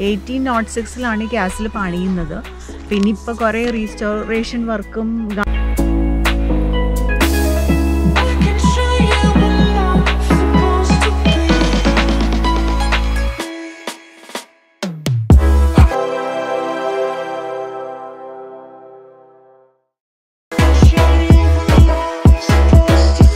Eighteen not സിക്സിലാണ് ഈ castle പണിയുന്നത് പിന്നെ ഇപ്പോൾ കുറേ റീസ്റ്റോറേഷൻ വർക്കും I can show you what love's supposed to be. Show you what love's supposed to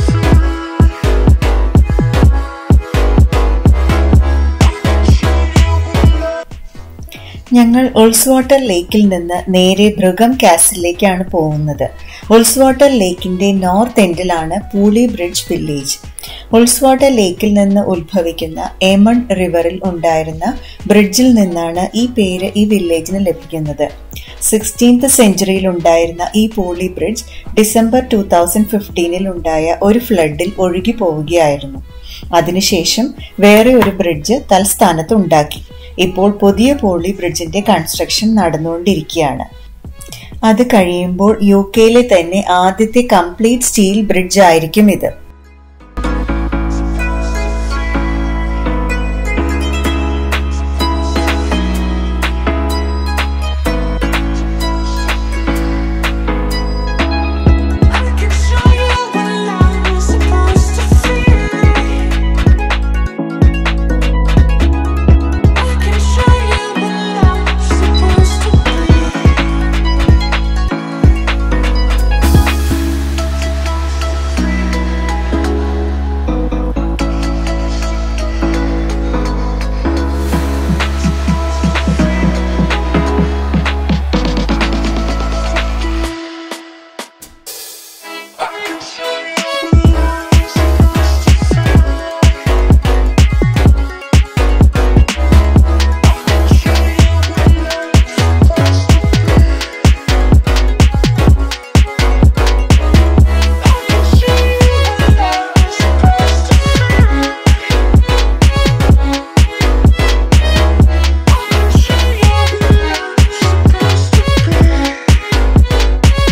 ഞങ്ങൾ ഉൾസ്വാട്ടർ ലേക്കിൽ നിന്ന് നേരെ ബ്രുഗം കാസിലേക്കാണ് പോകുന്നത് ഉൾസ്വാട്ടർ ലേക്കിന്റെ നോർത്ത് എൻഡിലാണ് പൂളി ബ്രിഡ്ജ് വില്ലേജ് ഉൾസ്വാട്ടർ ലേക്കിൽ നിന്ന് ഉത്ഭവിക്കുന്ന ഏമൺ റിവറിൽ ഉണ്ടായിരുന്ന ബ്രിഡ്ജിൽ നിന്നാണ് ഈ പേര് ഈ വില്ലേജിന് ലഭിക്കുന്നത് സിക്സ്റ്റീൻത്ത് സെഞ്ചുറിയിൽ ഉണ്ടായിരുന്ന ഈ Pooley bridge December two thousand ഫിഫ്റ്റീനിൽ ഉണ്ടായ ഒരു ഫ്ലഡിൽ ഒഴുകി പോവുകയായിരുന്നു അതിനുശേഷം വേറെ ഒരു ബ്രിഡ്ജ് തൽസ്ഥാനത്ത് ഉണ്ടാക്കി ഇപ്പോൾ പുതിയ പോളി ബ്രിഡ്ജിന്റെ കൺസ്ട്രക്ഷൻ നടന്നുകൊണ്ടിരിക്കുകയാണ് അത് കഴിയുമ്പോൾ യു കെയിലെ തന്നെ ആദ്യത്തെ കംപ്ലീറ്റ് സ്റ്റീൽ ബ്രിഡ്ജ് ആയിരിക്കും ഇത് I can show you what love is supposed to feel like. I can show you what love's supposed to be. I can show you what love's supposed to feel like. I can show you what love's supposed to be. I can show you what love's supposed to feel like. I can show you what love's supposed to be.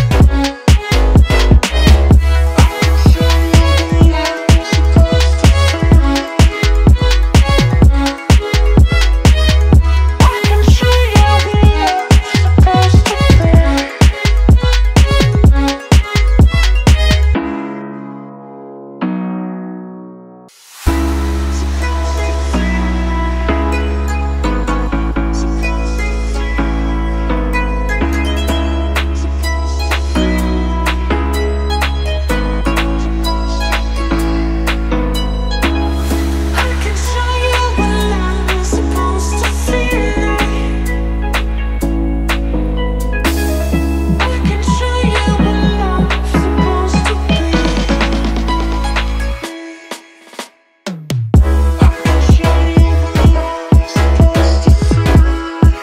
I can show you what love is supposed to feel like. I can show you what love's supposed to be. I can show you what love's supposed to feel like.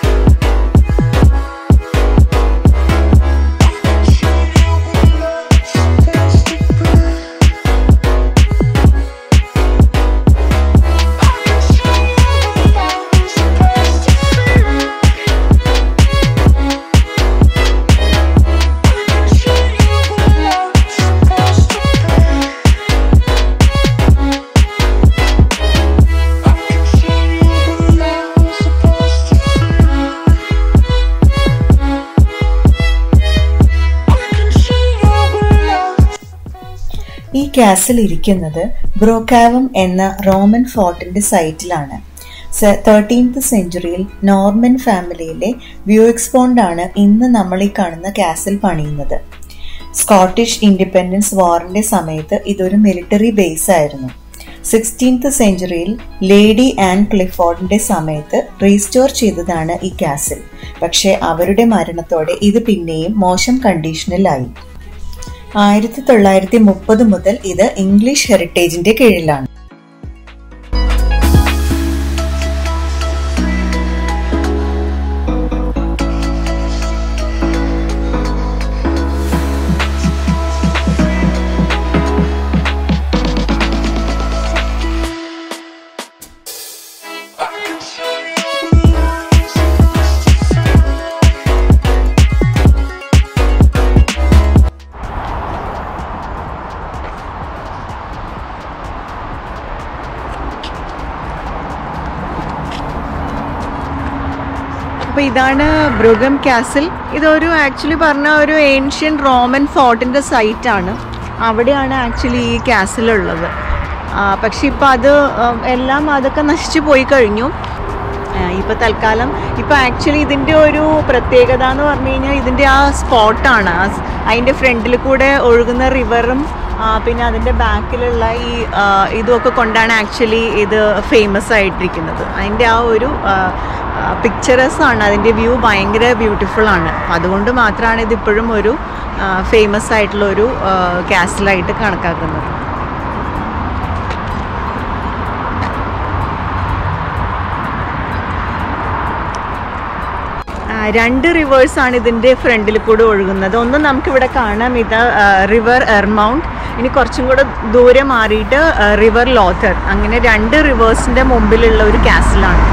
I can show you what love's supposed to be. I can show you what love is supposed to feel like. I can show you what love's supposed to be. I can show you what love is supposed to feel like. I can show you what love ഈ castle ഇരിക്കുന്നത് Brocavum എന്ന Roman ഫോർട്ടിന്റെ സൈറ്റിലാണ് thirteenth സെഞ്ചുറിയിൽ Norman ഫാമിലിയിലെ Vieuxpont ആണ് ഇന്ന് നമ്മൾ ഈ കാണുന്ന കാസിൽ പണിയുന്നത് സ്കോട്ടിഷ് ഇൻഡിപെൻഡൻസ് വാറിന്റെ സമയത്ത് ഇതൊരു മിലിറ്ററി ബേസ് ആയിരുന്നു സിക്സ്റ്റീൻത്ത് സെഞ്ചുറിയിൽ ലേഡി ആൻഡ് ക്ലിഫോർഡിന്റെ സമയത്ത് റീസ്റ്റോർ ചെയ്തതാണ് ഈ കാസിൽ പക്ഷേ അവരുടെ മരണത്തോടെ ഇത് പിന്നെയും മോശം കണ്ടീഷനിലായി ആയിരത്തി തൊള്ളായിരത്തി മുപ്പത് മുതൽ ഇത് ഇംഗ്ലീഷ് ഹെറിറ്റേജിന്റെ കീഴിലാണ് I can show you what love is supposed to feel like. അപ്പോൾ ഇതാണ് ബ്രുഗം കാസിൽ ഇതൊരു ആക്ച്വലി പറഞ്ഞ ഒരു ഏൻഷ്യൻ റോമൻ ഫോർട്ടിൻ്റെ സൈറ്റാണ് അവിടെയാണ് ആക്ച്വലി ഈ കാസിൽ ഉള്ളത് പക്ഷെ ഇപ്പോൾ അത് ഉം, എല്ലാം അതൊക്കെ നശിച്ചു പോയി കഴിഞ്ഞു ഇപ്പോൾ തൽക്കാലം ഇപ്പോൾ ആക്ച്വലി ഇതിൻ്റെ ഒരു പ്രത്യേകത എന്ന് പറഞ്ഞു കഴിഞ്ഞാൽ ഇതിൻ്റെ ആ സ്പോട്ടാണ് അതിൻ്റെ ഫ്രണ്ടിൽ കൂടെ ഒഴുകുന്ന റിവറും പിന്നെ അതിൻ്റെ ബാക്കിലുള്ള ഈ ആ, ഇതുമൊക്കെ കൊണ്ടാണ് ആക്ച്വലി ഇത് ഫേമസ് ആയിട്ടിരിക്കുന്നത് അതിൻ്റെ ആ ഒരു പിക്ചറസ് ആണ് അതിൻ്റെ വ്യൂ ഭയങ്കര ബ്യൂട്ടിഫുൾ ആണ് അപ്പം അതുകൊണ്ട് മാത്രമാണ് ഇതിപ്പോഴും ഒരു ഫേമസ് ആയിട്ടുള്ള ഒരു കാസിലായിട്ട് കണക്കാക്കുന്നത് ആ, രണ്ട് റിവേഴ്സ് ആണ് ഇതിൻ്റെ ഫ്രണ്ടിൽ കൂടെ ഒഴുകുന്നത് ഒന്ന് നമുക്കിവിടെ കാണാം ഇത് റിവർ എർമൗണ്ട് ഇനി കുറച്ചും കൂടെ ദൂരെ മാറിയിട്ട് റിവർ ലോത്തർ അങ്ങനെ രണ്ട് റിവേഴ്സിൻ്റെ മുമ്പിലുള്ള ഒരു കാസിലാണ്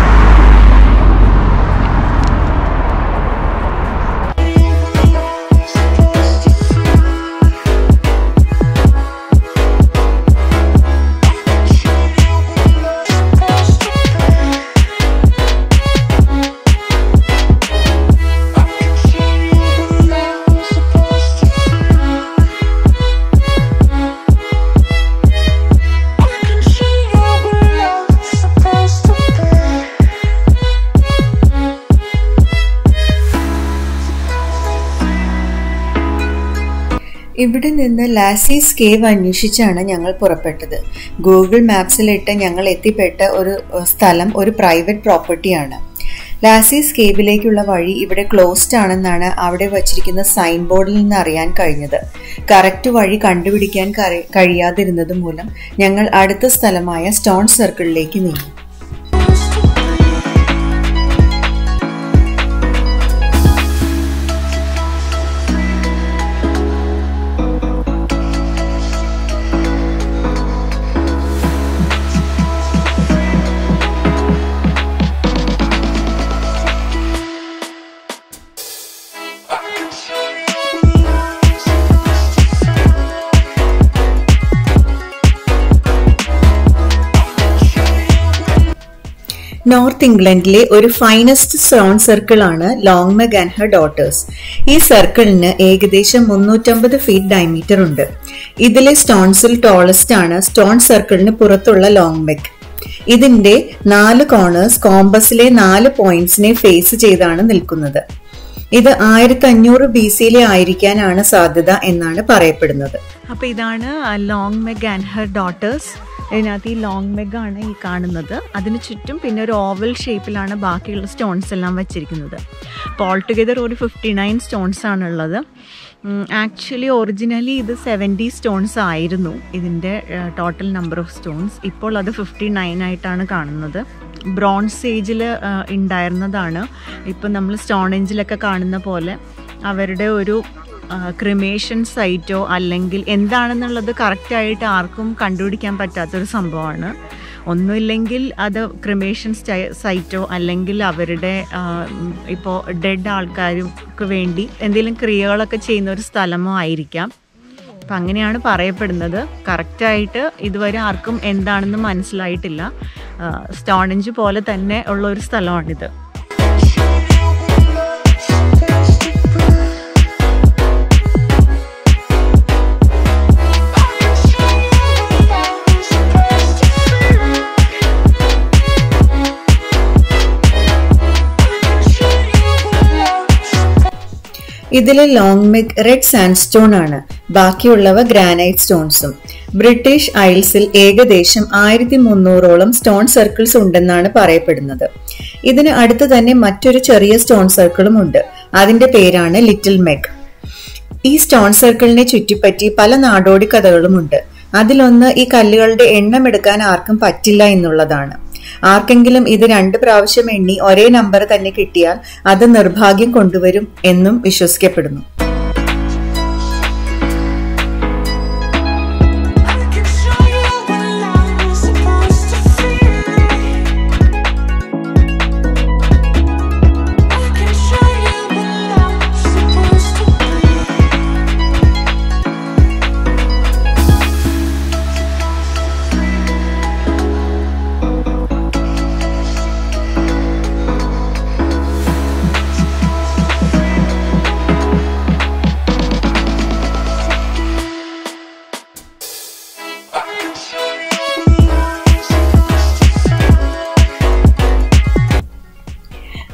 ഇവിടെ നിന്ന് ലാസീസ് കേവ് അന്വേഷിച്ചാണ് ഞങ്ങൾ പുറപ്പെട്ടത് ഗൂഗിൾ മാപ്സിലിട്ട് ഞങ്ങൾ എത്തിപ്പെട്ട ഒരു ഏഹ്, സ്ഥലം ഒരു പ്രൈവറ്റ് പ്രോപ്പർട്ടിയാണ് ലാസീസ് കേവിലേക്കുള്ള വഴി ഇവിടെ ക്ലോസ്ഡ് ആണെന്നാണ് അവിടെ വച്ചിരിക്കുന്ന സൈൻ ബോർഡിൽ നിന്ന് അറിയാൻ കഴിഞ്ഞത് കറക്റ്റ് വഴി കണ്ടുപിടിക്കാൻ കറി- കഴിയാതിരുന്നത് മൂലം ഞങ്ങൾ അടുത്ത സ്ഥലമായ സ്റ്റോൺ സർക്കിളിലേക്ക് നീങ്ങി നോർത്ത് ഇംഗ്ലണ്ടിലെ ഒരു ഫൈനസ്റ്റ് സ്റ്റോൺ സർക്കിൾ ആണ് Long Meg and her daughters ഈ സർക്കിളിന് ഏകദേശം മുന്നൂറ്റമ്പത് ഫീറ്റ് ഡയമീറ്റർ ഉണ്ട് ഇതിലെ സ്റ്റോൺസിൽ ടോളസ്റ്റ് ആണ് സ്റ്റോൺ സർക്കിളിന് പുറത്തുള്ള ലോങ് മെഗ് ഇതിന്റെ നാല് കോർണേഴ്സ് കോമ്പസിലെ നാല് പോയിന്റ്സിനെ ഫേസ് ചെയ്താണ് നിൽക്കുന്നത് ഇത് ആയിരത്തി അഞ്ഞൂറ് ബി സിയിലെ ആയിരിക്കാനാണ് സാധ്യത എന്നാണ് പറയപ്പെടുന്നത് അപ്പോൾ ഇതാണ് Long Meg and her daughters ഇതിനകത്ത് ഈ ലോങ് മെഗ് ആണ് ഈ കാണുന്നത് അതിന് ചുറ്റും പിന്നെ ഒരു ഓവൽ ഷേപ്പിലാണ് ബാക്കിയുള്ള സ്റ്റോൺസ് എല്ലാം വെച്ചിരിക്കുന്നത് അപ്പോൾ ഓൾ ടുഗെദർ ഒരു ഫിഫ്റ്റി നയൻ സ്റ്റോൺസ് ആണുള്ളത് ആക്ച്വലി ഒറിജിനലി ഇത് സെവൻറ്റി സ്റ്റോൺസ് ആയിരുന്നു ഇതിൻ്റെ ടോട്ടൽ നമ്പർ ഓഫ് സ്റ്റോൺസ് ഇപ്പോൾ അത് ഫിഫ്റ്റി നയൻ ആയിട്ടാണ് കാണുന്നത് ബ്രോൺസ് ഏജിൽ ഉണ്ടായിരുന്നതാണ് ഇപ്പം നമ്മൾ സ്റ്റോൺ ഏഞ്ചിലൊക്കെ കാണുന്ന പോലെ അവരുടെ ഒരു ക്രിമേഷൻ സൈറ്റോ അല്ലെങ്കിൽ എന്താണെന്നുള്ളത് കറക്റ്റായിട്ട് ആർക്കും കണ്ടുപിടിക്കാൻ പറ്റാത്തൊരു സംഭവമാണ് ഒന്നുമില്ലെങ്കിൽ അത് ക്രിമേഷൻ സൈറ്റോ അല്ലെങ്കിൽ അവരുടെ ഇപ്പോൾ ഡെഡ് ആൾക്കാർക്ക് വേണ്ടി എന്തെങ്കിലും ക്രിയകളൊക്കെ ചെയ്യുന്ന ഒരു സ്ഥലമോ ആയിരിക്കാം അപ്പം അങ്ങനെയാണ് പറയപ്പെടുന്നത് കറക്റ്റായിട്ട് ഇതുവരെ ആർക്കും എന്താണെന്ന് മനസ്സിലായിട്ടില്ല സ്റ്റോണഞ്ച് പോലെ തന്നെ ഉള്ള ഒരു സ്ഥലമാണിത് ഇതിലെ ലോങ് മെഗ് റെഡ് സാൻഡ്സ്റ്റോൺ ആണ് ബാക്കിയുള്ളവ ഗ്രാനൈറ്റ് സ്റ്റോൺസും ബ്രിട്ടീഷ് ഐൽസിൽ ഏകദേശം ആയിരത്തി മുന്നൂറോളം സ്റ്റോൺ സർക്കിൾസ് ഉണ്ടെന്നാണ് പറയപ്പെടുന്നത് ഇതിന് അടുത്ത് തന്നെ മറ്റൊരു ചെറിയ സ്റ്റോൺ സർക്കിളും ഉണ്ട് അതിന്റെ പേരാണ് ലിറ്റിൽ മെഗ് ഈ സ്റ്റോൺ സർക്കിളിനെ ചുറ്റിപ്പറ്റി പല നാടോടി കഥകളുമുണ്ട് അതിലൊന്ന് ഈ കല്ലുകളുടെ എണ്ണം എടുക്കാൻ ആർക്കും പറ്റില്ല എന്നുള്ളതാണ് ആർക്കെങ്കിലും ഇത് രണ്ട് പ്രാവശ്യം എണ്ണി ഒരേ നമ്പർ തന്നെ കിട്ടിയാൽ അത് നിർഭാഗ്യം കൊണ്ടുവരും എന്നും വിശ്വസിക്കപ്പെടുന്നു I can show you what love is supposed to feel. I can show you what love's supposed to be.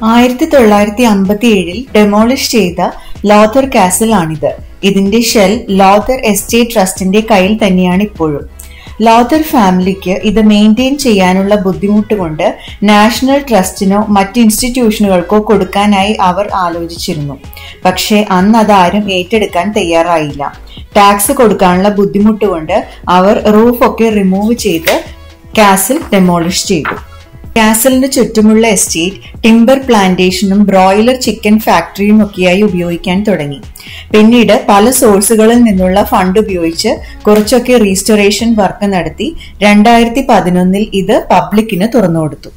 ആയിരത്തി തൊള്ളായിരത്തി അമ്പത്തി ഏഴിൽ ഡെമോളിഷ് ചെയ്ത ലോത്തർ കാസിൽ ആണിത് ഇതിന്റെ ഷെൽ ലോത്തർ എസ്റ്റേറ്റ് ട്രസ്റ്റിന്റെ കയ്യിൽ തന്നെയാണ് ഇപ്പോഴും ലോത്തർ ഫാമിലിക്ക് ഇത് മെയിൻറ്റെയിൻ ചെയ്യാനുള്ള ബുദ്ധിമുട്ട് കൊണ്ട് നാഷണൽ ട്രസ്റ്റിനോ മറ്റ് ഇൻസ്റ്റിറ്റ്യൂഷനുകൾക്കോ കൊടുക്കാനായി അവർ ആലോചിച്ചിരുന്നു പക്ഷേ അന്ന് അതാരും ഏറ്റെടുക്കാൻ തയ്യാറായില്ല ടാക്സ് കൊടുക്കാനുള്ള ബുദ്ധിമുട്ട് കൊണ്ട് അവർ റൂഫൊക്കെ റിമൂവ് ചെയ്ത് കാസിൽ ഡെമോളിഷ് ചെയ്തു കാസലിന് ചുറ്റുമുള്ള എസ്റ്റേറ്റ് ടിംബർ പ്ലാന്റേഷനും ബ്രോയിലർ ചിക്കൻ ഫാക്ടറിയും ഒക്കെയായി ഉപയോഗിക്കാൻ തുടങ്ങി പിന്നീട് പല സോഴ്സുകളിൽ നിന്നുള്ള ഫണ്ട് ഉപയോഗിച്ച് കുറച്ചൊക്കെ റീസ്റ്റോറേഷൻ വർക്ക് നടത്തി രണ്ടായിരത്തി പതിനൊന്നിൽ ഇത് പബ്ലിക്കിന് തുറന്നുകൊടുത്തു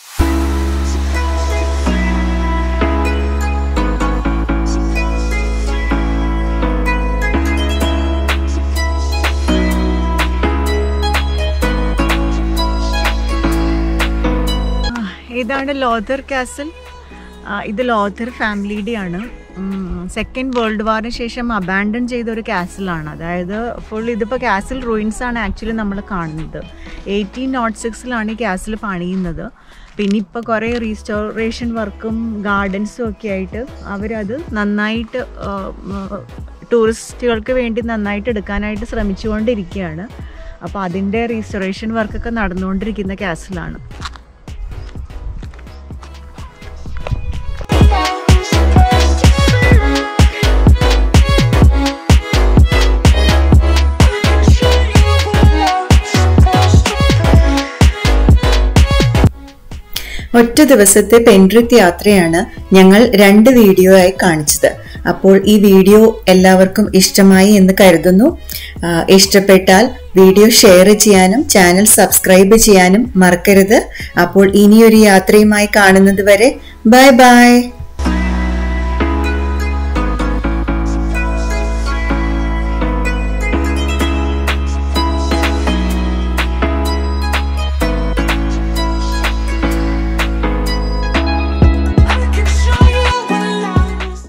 ആ, ഇതാണ് ലോഥർ കാസൽ ആ, ഇത് ലോഥർ ഫാമിലിയുടെ ആണ് സെക്കൻഡ് വേൾഡ് വാറിന് ശേഷം അബാൻഡൺ ചെയ്ത ഒരു കാസിലാണ് അതായത് ഫുൾ ഇതിപ്പോൾ കാസിൽ റൂയിൻസ് ആണ് ആക്ച്വലി നമ്മൾ കാണുന്നത് എയ്റ്റീൻ നോട്ട് സിക്സിലാണ് ഈ കാസിൽ പണിയുന്നത് പിന്നെ ഇപ്പോൾ കുറേ റീസ്റ്റോറേഷൻ വർക്കും ഗാർഡൻസും ഒക്കെ ആയിട്ട് അവരത് നന്നായിട്ട് ടൂറിസ്റ്റുകൾക്ക് വേണ്ടി നന്നായിട്ട് എടുക്കാനായിട്ട് ശ്രമിച്ചുകൊണ്ടിരിക്കുകയാണ് അപ്പോൾ അതിൻ്റെ റീസ്റ്റോറേഷൻ വർക്കൊക്കെ നടന്നുകൊണ്ടിരിക്കുന്ന കാസിലാണ് ഒറ്റ ദിവസത്തെ പെൻട്രിക് യാത്രയാണ് ഞങ്ങൾ രണ്ട് വീഡിയോ ആയി കാണിച്ചത് അപ്പോൾ ഈ വീഡിയോ എല്ലാവർക്കും ഇഷ്ടമായി എന്ന് കരുതുന്നു ആ, ഇഷ്ടപ്പെട്ടാൽ വീഡിയോ ഷെയർ ചെയ്യാനും ചാനൽ സബ്സ്ക്രൈബ് ചെയ്യാനും മറക്കരുത് അപ്പോൾ ഇനിയൊരു യാത്രയുമായി കാണുന്നത് വരെ ബൈ ബൈ